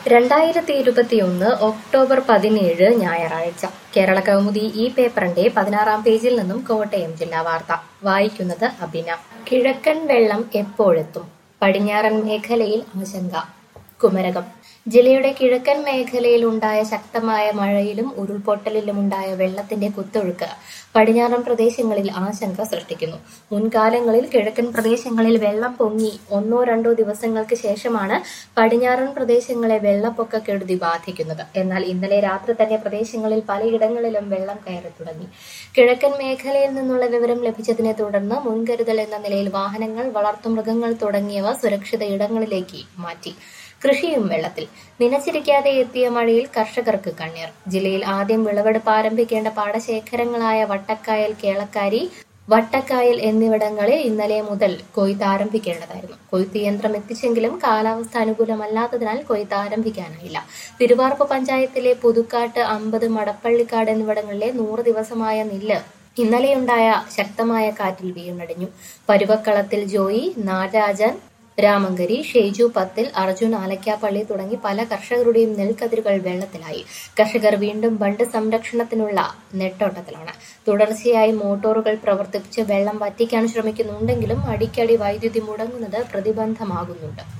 രണ്ടായിരത്തി ഇരുപത്തിയൊന്ന് ഒക്ടോബർ പതിനേഴ് ഞായറാഴ്ച കേരള കൗമുദി ഈ പേപ്പറിന്റെ പതിനാറാം പേജിൽ നിന്നും കോട്ടയം ജില്ലാ വാർത്ത വായിക്കുന്നത് അബിന കിഴക്കൻ വെള്ളം എപ്പോഴെത്തും പടിഞ്ഞാറൻ മേഖലയിൽ ആശങ്ക കുമരകം ജില്ലയുടെ കിഴക്കൻ മേഖലയിൽ ഉണ്ടായ ശക്തമായ മഴയിലും ഉരുൾപൊട്ടലിലും ഉണ്ടായ വെള്ളത്തിന്റെ കുത്തൊഴുക്ക് പടിഞ്ഞാറൻ പ്രദേശങ്ങളിൽ ആശങ്ക സൃഷ്ടിക്കുന്നു മുൻകാലങ്ങളിൽ കിഴക്കൻ പ്രദേശങ്ങളിൽ വെള്ളം പൊങ്ങി ഒന്നോ രണ്ടോ ദിവസങ്ങൾക്ക് ശേഷമാണ് പടിഞ്ഞാറൻ പ്രദേശങ്ങളെ വെള്ളപ്പൊക്കക്കെടുതി ബാധിക്കുന്നത് എന്നാൽ ഇന്നലെ രാത്രി തന്നെ പ്രദേശങ്ങളിൽ പലയിടങ്ങളിലും വെള്ളം കയറി തുടങ്ങി കിഴക്കൻ മേഖലയിൽ നിന്നുള്ള വിവരം ലഭിച്ചതിനെ തുടർന്ന് മുൻകരുതൽ എന്ന നിലയിൽ വാഹനങ്ങൾ വളർത്തുമൃഗങ്ങൾ തുടങ്ങിയവ സുരക്ഷിത ഇടങ്ങളിലേക്ക് മാറ്റി കൃഷിയും വെള്ളത്തിൽ നനച്ചിരിക്കാതെ എത്തിയ മഴയിൽ കർഷകർക്ക് കണ്ണീർ ജില്ലയിൽ ആദ്യം വിളവെടുപ്പ് ആരംഭിക്കേണ്ട പാടശേഖരങ്ങളായ വട്ടക്കായൽ കേളക്കാരി വട്ടക്കായൽ എന്നിവിടങ്ങളിൽ ഇന്നലെ മുതൽ കൊയ്ത്ത് ആരംഭിക്കേണ്ടതായിരുന്നു കൊയ്ത്ത് യന്ത്രം എത്തിച്ചെങ്കിലും കാലാവസ്ഥ അനുകൂലമല്ലാത്തതിനാൽ കൊയ്ത്ത് ആരംഭിക്കാനായില്ല തിരുവാർപ്പ് പഞ്ചായത്തിലെ പുതുക്കാട്ട് അമ്പത് മടപ്പള്ളിക്കാട് എന്നിവിടങ്ങളിലെ നൂറ് ദിവസമായ നെല്ല് ഇന്നലെയുണ്ടായ ശക്തമായ കാറ്റിൽ വീണടിഞ്ഞു പരുവക്കളത്തിൽ ജോയി നാരാജൻ രാമങ്കരി ഷെയ്ജു പത്തിൽ അർജുൻ ആലക്കാപ്പള്ളി തുടങ്ങി പല കർഷകരുടെയും നെൽക്കതിരുകൾ വെള്ളത്തിലായി കർഷകർ വീണ്ടും ബണ്ട് സംരക്ഷണത്തിനുള്ള നെട്ടോട്ടത്തിലാണ് തുടർച്ചയായി മോട്ടോറുകൾ പ്രവർത്തിപ്പിച്ച് വെള്ളം വറ്റിക്കാൻ ശ്രമിക്കുന്നുണ്ടെങ്കിലും അടിക്കടി വൈദ്യുതി മുടങ്ങുന്നത് പ്രതിബന്ധമാകുന്നുണ്ട്